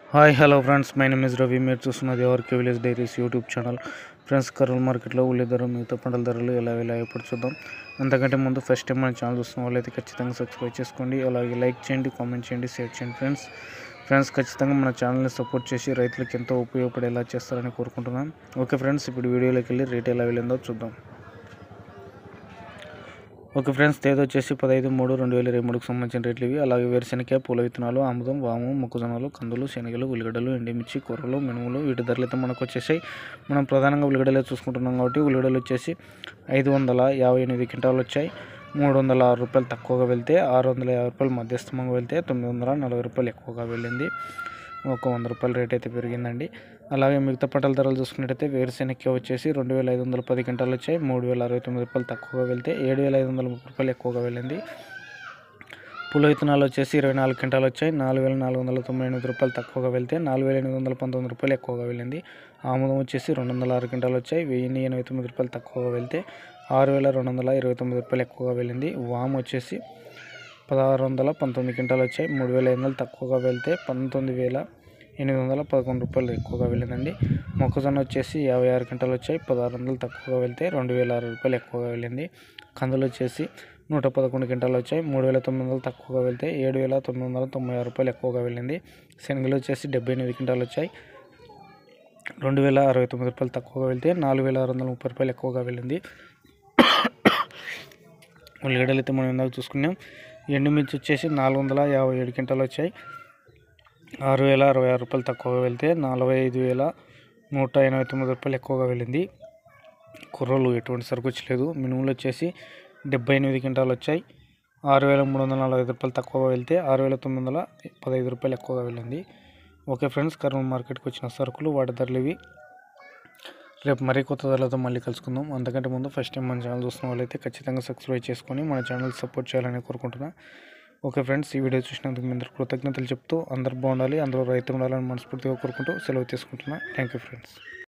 hi hello friends my name is Ravi మీరు చూస్తున్నది ఎవరికి village diaries YouTube channel friends Kurnool మార్కెట్లో ఉల్లి ధర మిగతా పంటల ధరలు ఎలా ఎలా ఎప్పుడు చూద్దాం అంతకంటే ముందు ఫస్ట్ టైం మన ఛానల్ చూస్తున్న వాళ్ళైతే ఖచ్చితంగా సబ్స్క్రైబ్ చేసుకోండి అలాగే లైక్ చేయండి కామెంట్ చేయండి షేర్ చేయండి ఫ్రెండ్స్ ఫ్రెండ్స్ ఖచ్చితంగా మన ఛానల్ని సపోర్ట్ చేసి రైతులకు ఎంతో ఉపయోగపడేలా చేస్తారని కోరుకుంటున్నాం ఓకే ఫ్రెండ్స్ ఇప్పుడు వీడియోలోకి వెళ్ళి రేట్ ఎలా వెళ్ళిందో చూద్దాం ఓకే ఫ్రెండ్స్ తేదీ వచ్చేసి పదహైదు మూడు రెండు వేల ఇరవై మూడుకు సంబంధించిన రేట్లు ఇవి అలాగే వేరుశెనగ పూల విత్తనాలు ఆముదం వాము మొక్కజొన్నలు కందులు శనగలు ఉల్లిగడ్డలు ఎండిమిర్చి కూరలు మినుములు వీటి ధరలు అయితే మనకు వచ్చేసాయి మనం ప్రధానంగా ఉల్లిగడ్డలే చూసుకుంటున్నాం కాబట్టి ఉల్లిగడ్డలు వచ్చేసి ఐదు వందల యాభై ఎనిమిది క్వింటాలు వచ్చాయి మూడు వందల ఆరు రూపాయలు తక్కువగా వెళ్తే ఆరు వందల యాభై రూపాయలు మధ్యస్థమంగా వెళ్తే తొమ్మిది వందల నలభై రూపాయలు ఎక్కువగా వెళ్ళింది ఒక వంద రూపాయల రేట్ అయితే పెరిగిందండి అలాగే మిగతా పంటల ధరలు చూసుకున్నట్టయితే వేరుశెనగ వచ్చేసి రెండు వేల ఐదు వందల పది క్వింటాలు వచ్చాయి మూడు వేల అరవై తొమ్మిది రూపాయలు తక్కువగా వెళ్తే ఏడు వేల ఐదు వందల ముప్పై రూపాయలు ఎక్కువగా వెళ్ళింది పుల విత్తనాలు వచ్చేసి ఇరవై నాలుగు క్వింటాలు వచ్చాయి నాలుగు వేల నాలుగు వందల తొంభై ఎనిమిది రూపాయలు తక్కువగా వెళ్తే నాలుగు వేల ఎనిమిది వందల పంతొమ్మిది రూపాయలు ఎక్కువగా వెళ్ళింది ఆముదం వచ్చేసి రెండు వందల ఆరు క్వింటాలు వచ్చాయి వెయ్యి ఎనభై తొమ్మిది రూపాయలు తక్కువగా వెళ్తే ఆరు వేల రెండు వందల ఇరవై తొమ్మిది రూపాయలు ఎక్కువగా వెళ్ళింది వామ్ వచ్చేసి పదహారు వందల పంతొమ్మిది క్వింటాలు వచ్చాయి మూడు వేల ఐదు వందలు తక్కువగా వెళ్తే పంతొమ్మిది వేల ఎనిమిది వందల పదకొండు రూపాయలు ఎక్కువగా వెళ్ళిందండి మొక్కజొన్న వచ్చేసి యాభై ఆరు క్వింటాలు వచ్చాయి పదహారు వందలు తక్కువగా వెళ్తే రెండు వేల అరవై రూపాయలు ఎక్కువగా వెళ్ళింది కందులు వచ్చేసి నూట పదకొండు క్వింటాలు వచ్చాయి మూడు వేల తొమ్మిది వందలు తక్కువగా వెళ్తే ఏడు వేల తొమ్మిది వందల తొంభై ఆరు రూపాయలు ఎక్కువగా వెళ్ళింది శనగలు వచ్చేసి డెబ్బై ఎనిమిది క్వింటాలు వచ్చాయి రెండు వేల అరవై తొమ్మిది రూపాయలు తక్కువగా వెళ్తే నాలుగు వేల ఆరు వందల ముప్పై రూపాయలు ఎక్కువగా వెళ్ళింది ఉల్లిగడ్డలు అయితే మనం ఇందాక చూసుకున్నాం ఎండుమిర్చి వచ్చేసి నాలుగు వందల యాభై ఏడు క్వింటాలు వచ్చాయి ఆరు వేల అరవై ఆరు రూపాయలు తక్కువగా వెళ్తే నలభై ఐదు వేల నూట ఎనభై తొమ్మిది రూపాయలు ఎక్కువగా వెళ్ళింది కుర్రలు ఎటువంటి సరుకు వచ్చలేదు మినుములు వచ్చేసి డెబ్బై ఎనిమిది క్వింటాలు వచ్చాయి ఆరు వేల మూడు వందల నలభై ఐదు రూపాయలు తక్కువగా వెళ్తే ఆరు వేల తొమ్మిది వందల పదహైదు రూపాయలు ఎక్కువగా వెళ్ళింది ఓకే ఫ్రెండ్స్ కర్నూలు మార్కెట్కి వచ్చిన సరుకులు వాటి ధరలు ఇవి రేపు మరీ కొత్త ధరలతో మళ్ళీ కలుసుకుందాం అంతకంటే ముందు ఫస్ట్ టైం మన ఛానల్ చూస్తున్న వాళ్ళైతే ఖచ్చితంగా సబ్స్క్రైబ్ చేసుకొని మన ఛానల్ సపోర్ట్ చేయాలని కోరుకుంటున్నా ఓకే ఫ్రెండ్స్ ఈ వీడియో చూసినందుకు మీ అందరూ కృతజ్ఞతలు చెప్తూ అందరూ బాగుండాలి అందరూ రైతు ఉండాలని మనస్ఫూర్తిగా కోరుకుంటూ సెలవు తీసుకుంటున్నా థ్యాంక్ యూ ఫ్రెండ్స్